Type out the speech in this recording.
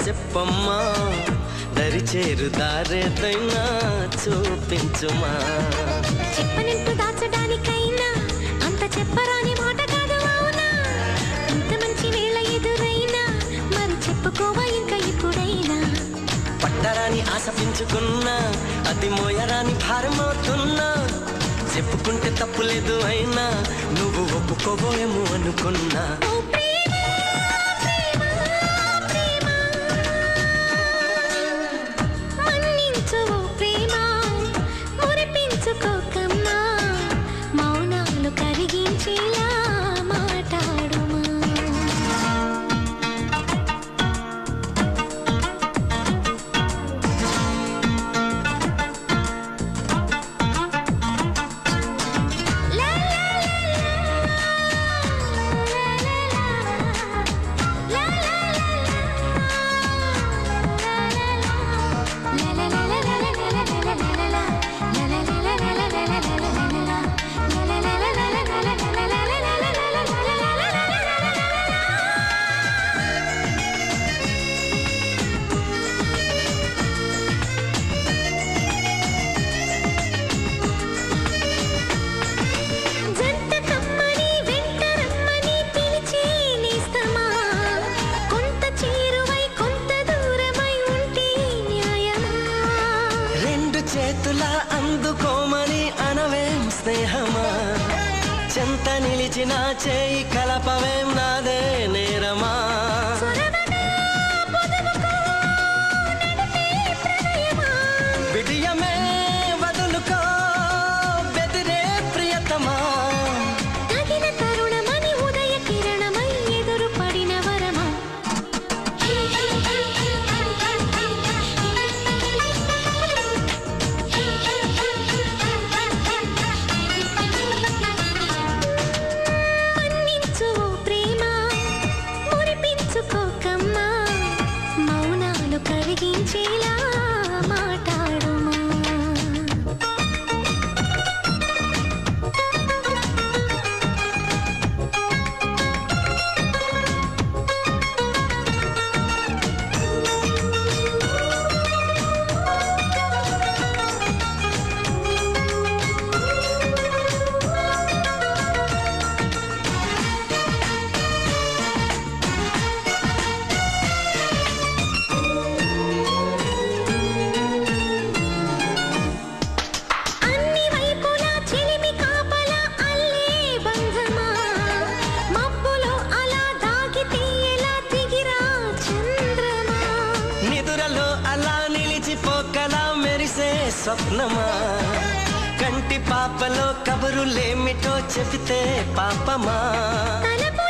చెప్పమ్మా దరి చేరు దారేదైనా చూపించుమా చెప్పనంటూ దాచడానికైనా అంత చెప్పరాని మాట కాదు అవునా ఇంత మంచి వేళ ఎదురైనా మరి చెప్పుకోవా ఇంకా ఇప్పుడైనా పట్టరాని ఆశ పెంచుకున్నా అది మోయరాని భారమవుతున్నా చెప్పుకుంటే తప్పులేదు అయినా నువ్వు ఒప్పుకోబోయేమో అనుకున్నా ఓ ప్రేమ ప్రేమ ప్రేమ మన్నించు ఓ ప్రేమ మురిపించుకోకమ్మా మౌనాలు కరిగించేలా మాట్లాడుమా La la la la జంట కమ్మని వెంట రమ్మని పిలిచే నేస్తమా కొంత చేరువై కొంత దూరమై ఉంటే న్యాయమా రెండు చేతుల అందుకోమని అనవేం స్నేహమా చెంత నిలిచిన చేయి కలపవేం నాదే నేరమా స్వరమగా పొదుపుకో నడిపే ప్రణయమా విడియమే వదులుకో బెదిరే ప్రియతమా తగిన తరుణమని ఉదయ కిరణమై ఎదురు పడిన వరమా మన్నించు ఓ ప్రేమ మురిపించుకోకమ్మా మౌనాలు కరిగించేలా మాట్లాడుమా అన్ని వైపులా చిలిమి కాపలా అల్లే బంధమా మబ్బులో అలా దాగితే ఎలా దిగిరా చంద్రమా నిదురలో అలా నిలిచిపోకలా మెరిసే స్వప్నమా కంటి పాపలో కబురులేమిటో చెబితే పాపమా తలపు